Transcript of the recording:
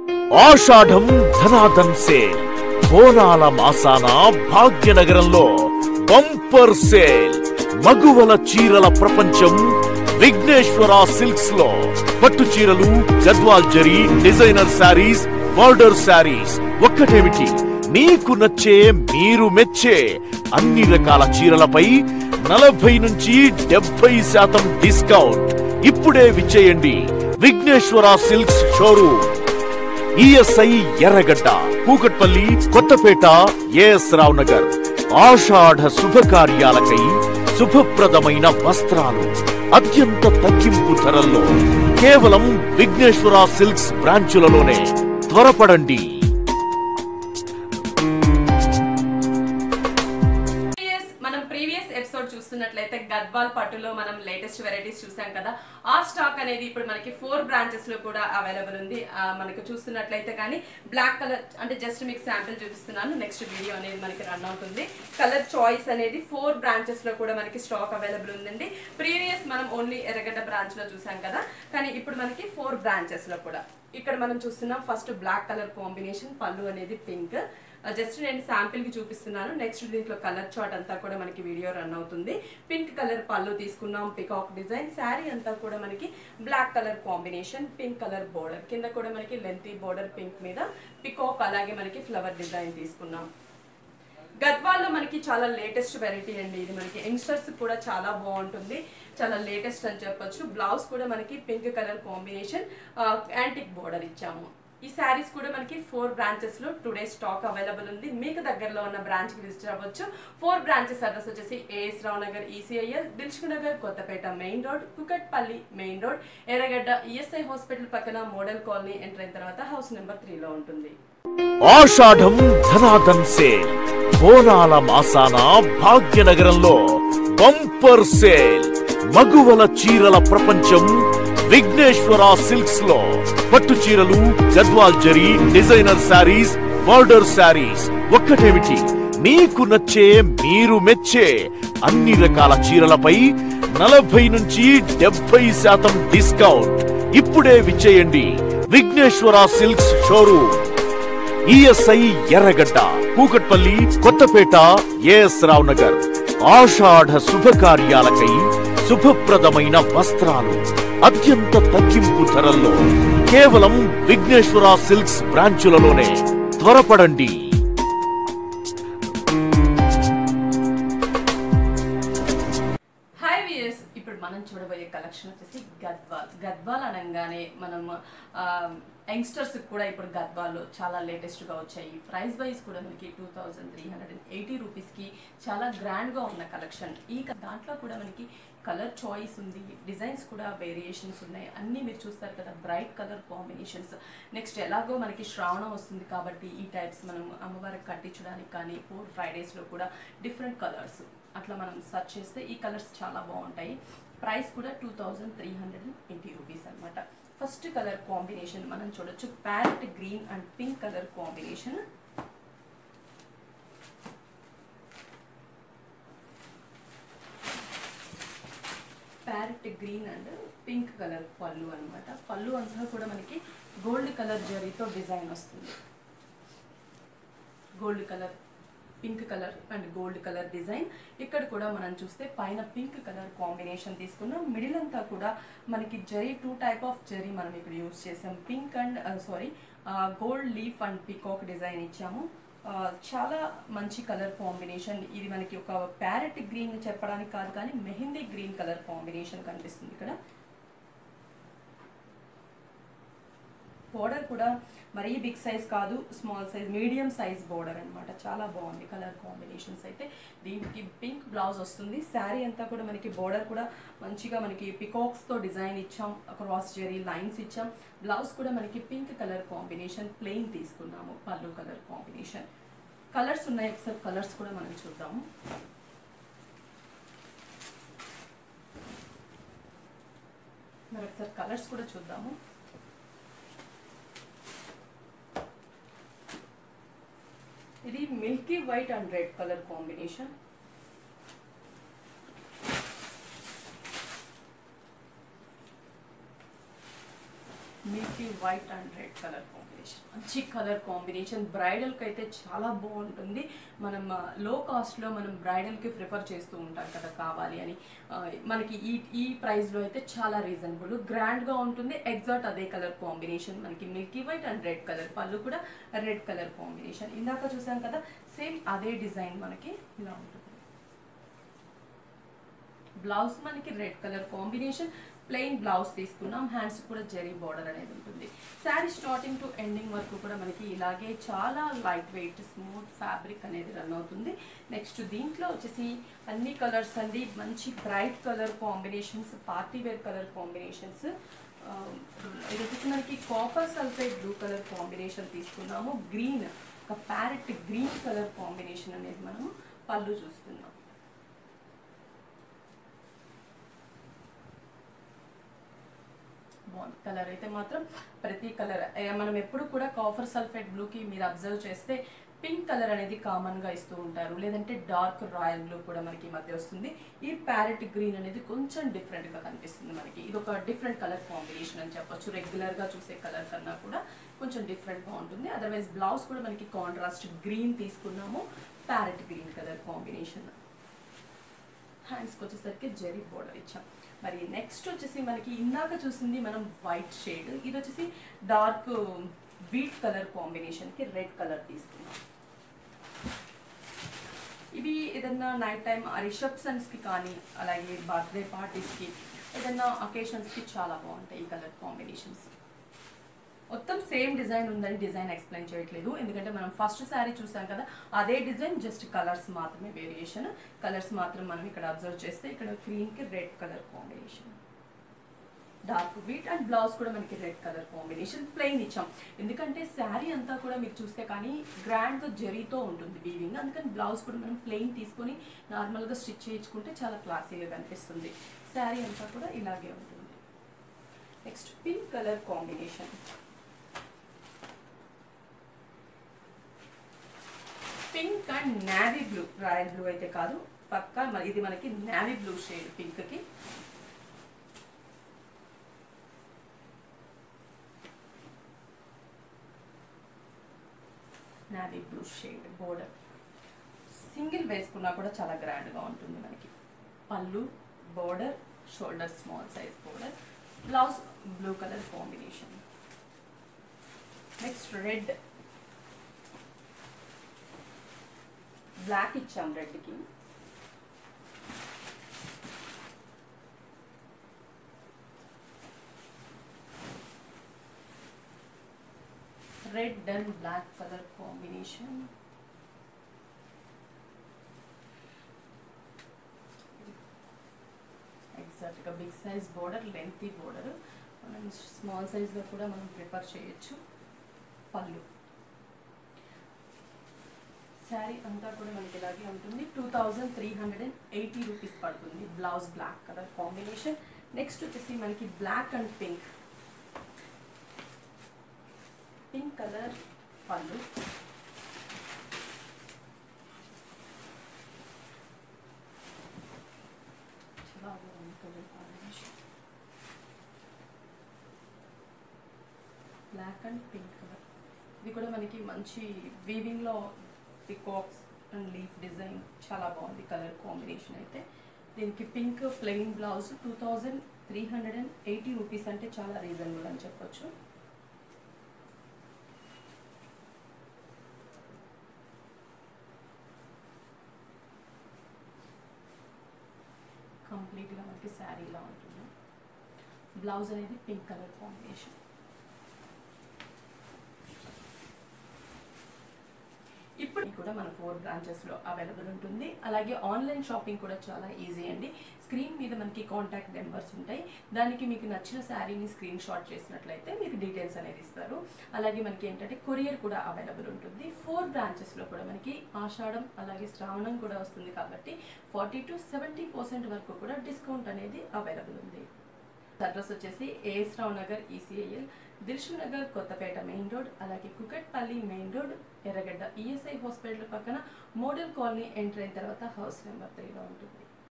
ఆషాఢం ధనాధన్ sale బోనాల మాసాన భాగ్యనగరంలో bumper sale మగువల చీరల ప్రపంచం విఘ్నేశ్వర సిల్క్స్ లో పట్టు చీరలు గద్వాల్ జరీ డిజైనర్ శారీస్ బార్డర్ శారీస్ ఒక్కటేమిటి మీకు నచ్చే మీరు మెచ్చే అన్ని రకాల చీరలపై నలభై నుంచి డెబ్బై శాతం డిస్కౌంట్ ఇప్పుడే విచ్చేయండి Vigneshwara silks showroom ESI Erragadda Kukatpally Kothapet A S Rao Nagar ఆషాఢ శుభకార్యాలకై శుభప్రదమైన వస్త్రాలు అత్యంత తగ్గింపు ధరల్లో కేవలం విఘ్నేశ్వర సిల్క్స్ బ్రాంచులలోనే త్వరపడండి ప్రీవియస్ మనం ప్రీవియస్ ఎపిసోడ్ చూస్తున్నట్లయితే గద్వాల్ పట్టులో మనం లేటెస్ట్ వెరైటీస్ చూసాం కదా ఆ స్టాక్ అనేది ఇప్పుడు మనకి ఫోర్ బ్రాంచెస్ లో కూడా అవైలబుల్ ఉంది ఆ, మనకి చూస్తున్నట్లయితే కానీ బ్లాక్ కలర్ అంటే జస్ట్ మీకు శాంపిల్ చూపిస్తున్నాను నెక్స్ట్ వీడియో అనేది మనకి రన్ అవుతుంది కలర్ చాయిస్ అనేది ఫోర్ బ్రాంచెస్ లో కూడా మనకి స్టాక్ అవైలబుల్ ఉందండి ప్రీవియస్ మనం ఓన్లీ ఎర్రగడ్డ బ్రాంచ్ లో చూసాం కదా కానీ ఇప్పుడు మనకి ఫోర్ బ్రాంచెస్ లో కూడా ఇక్కడ మనం చూస్తున్నాం ఫస్ట్ బ్లాక్ కలర్ కాంబినేషన్ పళ్ళు అనేది పింక్ జస్ట్ నేను శాంపిల్ కి చూపిస్తున్నాను నెక్స్ట్ దీంట్లో కలర్ చార్ట్ అంతా కూడా మనకి వీడియో రన్ అవుతుంది పింక్ కలర్ పళ్ళు తీసుకున్నాం పికాక్ డిజైన్ శారీ అంతా కూడా మనకి black colour combination pink colour border కింద కూడా మనకి లెంతీ బోర్డర్ పింక్ మీద పికాక్ అలాగే మనకి ఫ్లవర్ డిజైన్ తీసుకున్నాం గద్వాల్లో మనకి చాలా లేటెస్ట్ వెరైటీ అండి ఇది మనకి యంగ్స్టర్స్ కూడా చాలా బాగుంటుంది చాలా లేటెస్ట్ అని చెప్పొచ్చు బ్లౌజ్ కూడా మనకి pink colour combination antique border ఇచ్చాము ఈ శారీస్ కూడా మనకి ఫోర్ బ్రాంచెస్ లో టుడే స్టాక్ అవైలబుల్ ఉంది మీకు దగ్గరలో ఉన్న బ్రాంచ్ కి విజిట్ అవ్వచ్చు ఫోర్ బ్రాంచెస్ అడ్రస్ వచ్చేసి A S Rao Nagar ECIL Dilsukh Nagar Kothapet main road Kukatpally main road Erragadda ESI hospital పక్కన మోడల్ కాలనీ ఎంటర్ అయిన తర్వాత హౌస్ నెంబర్ త్రీలో ఉంటుంది ఆషాఢం ధనాధన్ సేల్ బోనాల మాసాన భాగ్యనగరంలో బంపర్ సేల్ మగువల చీరల ప్రపంచం విఘ్నేశ్వర సిల్క్స్ లో పట్టు చీరలు గద్వాల్ జరీ డిజైనర్ శారీస్ బార్డర్ శారీస్ ఒక్కటేమిటి మీకు నచ్చే మీరు మెచ్చే అన్ని రకాల చీరలపై నలభై నుంచి డెబ్బై శాతం డిస్కౌంట్ ఇప్పుడే విచ్చేయండి Vigneshwara silks showroom ESI Erragadda Kukatpally Kothapet A S Rao Nagar ఆషాఢ శుభకార్యాలకై శుభప్రదమైన వస్త్రాలు అత్యంత తగ్గింపు ధరల్లో కేవలం విఘ్నేశ్వర సిల్క్స్ బ్రాంచులలోనే త్వరపడండి హాయ్ వియర్స్ ఇప్పుడు మనం చూడబోయే కలెక్షన్ వచ్చేసి గద్వాల్ గద్వాల్ అనగానే మనం యంగ్స్టర్స్ కూడా ఇప్పుడు గద్వాల్లో చాలా లేటెస్ట్గా వచ్చాయి ప్రైస్ వైజ్ కూడా మనకి two thousand three hundred and eighty రూపీస్కి చాలా గ్రాండ్గా ఉన్న కలెక్షన్ ఈ క- దాంట్లో కూడా మనకి కలర్ చాయిస్ ఉంది డిజైన్స్ కూడా వేరియేషన్స్ ఉన్నాయి అన్నీ మీరు చూస్తారు కదా బ్రైట్ కలర్ కాంబినేషన్స్ నెక్స్ట్ ఎలాగో మనకి శ్రావణం వస్తుంది కాబట్టి ఈ టైప్స్ మనం అమ్మవారికి కట్టించడానికి కానీ ఫోర్ ఫ్రైడేస్లో కూడా డిఫరెంట్ కలర్స్ అట్లా మనం సెర్చ్ చేస్తే ఈ కలర్స్ చాలా బాగుంటాయి ప్రైస్ కూడా two thousand three hundred and eighty rupees అనమాట ఫస్ట్ కలర్ కాంబినేషన్ మనం చూడొచ్చు parrot green and pink colour combination parrot green and pink colour పళ్ళు అన్నమాట పళ్ళు అంతా కూడా మనకి గోల్డ్ కలర్ జరీతో డిజైన్ వస్తుంది gold colour pink colour and gold colour design ఇక్కడ కూడా మనం చూస్తే పైన పింక్ కలర్ కాంబినేషన్ తీసుకున్నాం మిడిల్ అంతా కూడా మనకి జరీ టూ టైప్ ఆఫ్ జరీ మనం ఇక్కడ యూస్ చేసాం pink and sari gold leaf and peacock design ఇచ్చాము ఆ, చాలా మంచి కలర్ కాంబినేషన్ ఇది మనకి ఒక ప్యారెట్ గ్రీన్ చెప్పడానికి కాదు కానీ మెహందీ గ్రీన్ కలర్ కాంబినేషన్ కనిపిస్తుంది ఇక్కడ బోర్డర్ కూడా మరీ బిగ్ సైజ్ కాదు small size medium size border అన్నమాట చాలా బాగుంది కలర్ కాంబినేషన్స్ అయితే దీనికి పింక్ బ్లౌజ్ వస్తుంది శారీ అంతా కూడా మనకి బోర్డర్ కూడా మంచిగా మనకి పికాక్స్ తో డిజైన్ ఇచ్చాం క్రాస్ జెరీ లైన్స్ ఇచ్చాం బ్లౌజ్ కూడా మనకి పింక్ కలర్ కాంబినేషన్ ప్లెయిన్ తీసుకున్నాము పళ్ళు కలర్ కాంబినేషన్ కలర్స్ ఉన్నాయి ఒకసారి కలర్స్ కూడా మనం చూద్దాము మరి ఒకసారి కలర్స్ కూడా చూద్దాము ఇది milky white and red colour combination milky white and red colour combination combination మంచి కలర్ కాంబినేషన్ బ్రైడల్కి అయితే చాలా బాగుంటుంది మనం లో కాస్ట్లో మనం బ్రైడల్కి ప్రిఫర్ చేస్తూ ఉంటాం కదా కావాలి అని ఆ, మనకి ఈ ఈ ప్రైస్లో అయితే చాలా రీజనబుల్ గ్రాండ్గా ఉంటుంది ఎగ్జాక్ట్ అదే కలర్ కాంబినేషన్ మనకి milky white and red colour పళ్ళు కూడా రెడ్ కలర్ కాంబినేషన్ ఇందాక చూసాం కదా సేమ్ అదే డిజైన్ మనకి ఇలా ఉంటుంది బ్లౌజ్ మనకి red colour combination plain blouse తీసుకున్నాం హ్యాండ్స్ కూడా జరీ బార్డర్ అనేది ఉంటుంది శారీ స్టార్టింగ్ టు ఎండింగ్ వరకు కూడా మనకి ఇలాగే చాలా లైట్ వెయిట్ స్మూత్ ఫ్యాబ్రిక్ అనేది రన్ అవుతుంది నెక్స్ట్ దీంట్లో వచ్చేసి అన్ని కలర్స్ అండి మంచి bright colour combinations party wear colour combinations ఇది వచ్చేసి మనకి copper sulphate blue colour combination తీసుకున్నాము గ్రీన్ ఒక ప్యారెట్ గ్రీన్ కలర్ కాంబినేషన్ అనేది మనము పళ్ళు చూస్తున్నాం బాగుంది కలర్ అయితే మాత్రం ప్రతి కలర్ మనం ఎప్పుడు కూడా కాఫర్ సల్ఫేట్ బ్లూకి మీరు అబ్జర్వ్ చేస్తే పింక్ కలర్ అనేది కామన్గా ఇస్తూ ఉంటారు లేదంటే డార్క్ రాయల్ బ్లూ కూడా మనకి ఈ మధ్య వస్తుంది ఈ ప్యారెట్ గ్రీన్ అనేది కొంచెం డిఫరెంట్గా కనిపిస్తుంది మనకి ఇది ఒక డిఫరెంట్ కలర్ కాంబినేషన్ అని చెప్పొచ్చు రెగ్యులర్గా చూసే కలర్ కన్నా కూడా కొంచెం డిఫరెంట్గా ఉంటుంది అదర్వైజ్ బ్లౌజ్ కూడా మనకి కాంట్రాస్ట్ గ్రీన్ తీసుకున్నాము ప్యారెట్ గ్రీన్ కలర్ కాంబినేషన్ హ్యాండ్స్కి వచ్చేసరికి జెరీ బోర్డర్ ఇచ్చాం మరి నెక్స్ట్ వచ్చేసి మనకి ఇందాక చూసింది మనం వైట్ షేడ్ ఇది వచ్చేసి డార్క్ వీట్ కలర్ కాంబినేషన్కి రెడ్ కలర్ తీసుకున్నాం ఇవి ఏదన్నా నైట్ టైం రిసెప్షన్స్కి కానీ అలాగే బర్త్డే పార్టీస్కి ఏదన్నా అకేషన్స్కి చాలా బాగుంటాయి ఈ కలర్ కాంబినేషన్స్ మొత్తం సేమ్ డిజైన్ ఉందని డిజైన్ ఎక్స్ప్లెయిన్ చేయట్లేదు ఎందుకంటే మనం ఫస్ట్ శారీ చూసాం కదా అదే డిజైన్ జస్ట్ కలర్స్ మాత్రమే వేరియేషన్ కలర్స్ మాత్రం మనం ఇక్కడ అబ్జర్వ్ చేస్తే ఇక్కడ గ్రీన్కి red colour combination dark wheat and blouse కూడా మనకి రెడ్ కలర్ కాంబినేషన్ ప్లెయిన్ ఇచ్చాం ఎందుకంటే శారీ అంతా కూడా మీరు చూస్తే కానీ గ్రాండ్గా జరీతో ఉంటుంది వీవింగ్ అందుకని బ్లౌజ్ కూడా మనం ప్లెయిన్ తీసుకొని నార్మల్గా స్టిచ్ చేయించుకుంటే చాలా క్లాసీగా కనిపిస్తుంది శారీ అంతా కూడా ఇలాగే ఉంటుంది next pink colour combination pink and navy blue royal blue అయితే కాదు పక్కా మరి ఇది మనకి నావీ బ్లూ షేడ్ పింక్ కి navy blue shade border single వేసుకున్నా కూడా చాలా గ్రాండ్గా ఉంటుంది మనకి పళ్ళు border shoulder small size border blouse blue colour combination next red black ఇచ్చాం రెడ్కి red and black colour combination ఎగ్జాక్ట్గా big size border lengthy border మనం స్మాల్ సైజ్లో కూడా మనం ప్రిఫర్ చేయొచ్చు పళ్ళు శారీ అంతా కూడా మనకి ఇలాగే ఉంటుంది two thousand three hundred and eighty rupees పడుతుంది blouse black colour combination next వచ్చేసి మనకి black and pink pink colour పళ్ళు చాలా బాగుంది colour combination black and pink colour ఇది కూడా మనకి మంచి వీవింగ్లో పికాక్స్ అండ్ లీఫ్ డిజైన్ చాలా బాగుంది కలర్ కాంబినేషన్ అయితే దీనికి pink plain blouse two thousand three hundred and eighty rupees అంటే చాలా రీజనబుల్ అని చెప్పొచ్చు కంప్లీట్గా మనకి శారీలా ఉంటుంది బ్లౌజ్ అనేది పింక్ కలర్ కాంబినేషన్ ఇప్పుడు కూడా మన ఫోర్ బ్రాంచెస్లో అవైలబుల్ ఉంటుంది అలాగే ఆన్లైన్ షాపింగ్ కూడా చాలా ఈజీ అండి స్క్రీన్ మీద మనకి కాంటాక్ట్ నెంబర్స్ ఉంటాయి దానికి మీకు నచ్చిన శారీని స్క్రీన్ షాట్ చేసినట్లయితే మీకు డీటెయిల్స్ అనేది ఇస్తారు అలాగే మనకి ఏంటంటే కొరియర్ కూడా అవైలబుల్ ఉంటుంది ఫోర్ బ్రాంచెస్లో కూడా మనకి ఆషాఢం అలాగే శ్రావణం కూడా వస్తుంది కాబట్టి ఫార్టీ టు సెవెంటీ పర్సెంట్ వరకు కూడా డిస్కౌంట్ అనేది అవైలబుల్ ఉంది అడ్రస్ వచ్చేసి A S Rao Nagar E C I L Dilsukh Nagar Kothapet main road అలాగే Kukatpally main road Erragadda ESI hospital పక్కన మోడల్ కాలనీ ఎంటర్ అయిన తర్వాత హౌస్ నెంబర్ త్రీలో ఉంటుంది